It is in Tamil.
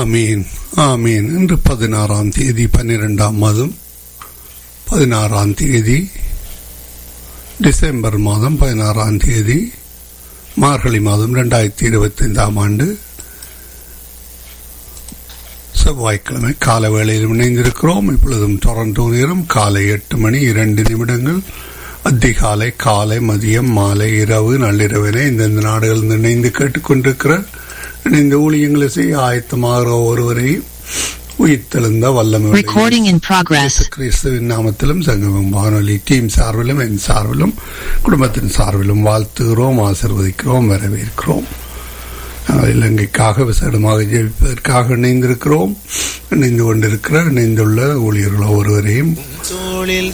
ஆமீன் ஆமீன் இன்று பதினாறாம் தேதி பன்னிரெண்டாம் மாதம் பதினாறாம் தேதி டிசம்பர் மாதம் பதினாறாம் தேதி மார்கழி மாதம் ரெண்டாயிரத்தி இருபத்தி ஐந்தாம் ஆண்டு செவ்வாய்க்கிழமை கால வேளையில் இணைந்திருக்கிறோம் இப்பொழுதும் டொரண்டோ நேரம் காலை எட்டு மணி இரண்டு நிமிடங்கள் அதிகாலை காலை மதியம் மாலை இரவு நள்ளிரவினை இந்தந்த நாடுகளில் இணைந்து கேட்டுக்கொண்டிருக்கிற இணைந்த ஊழியங்களை செய்ய ஆயத்தமாகிற ஒருவரையும் உயிர்த்தெழுந்த வல்லமை Recording in progress. கிறிஸ்துவின் நாமத்திலும் சங்கமம் வானொலி டீம் சார்பிலும் என் சார்பிலும் குடும்பத்தின் சார்பிலும் வாழ்த்துகிறோம் ஆசிர்வதிக்கிறோம் வரவேற்கிறோம் நாங்கள் இலங்கைக்காக விசேடமாக ஜெயிப்பதற்காக இணைந்திருக்கிறோம் இணைந்து கொண்டிருக்கிற இணைந்துள்ள ஊழியர்கள் ஒருவரையும் தோளில்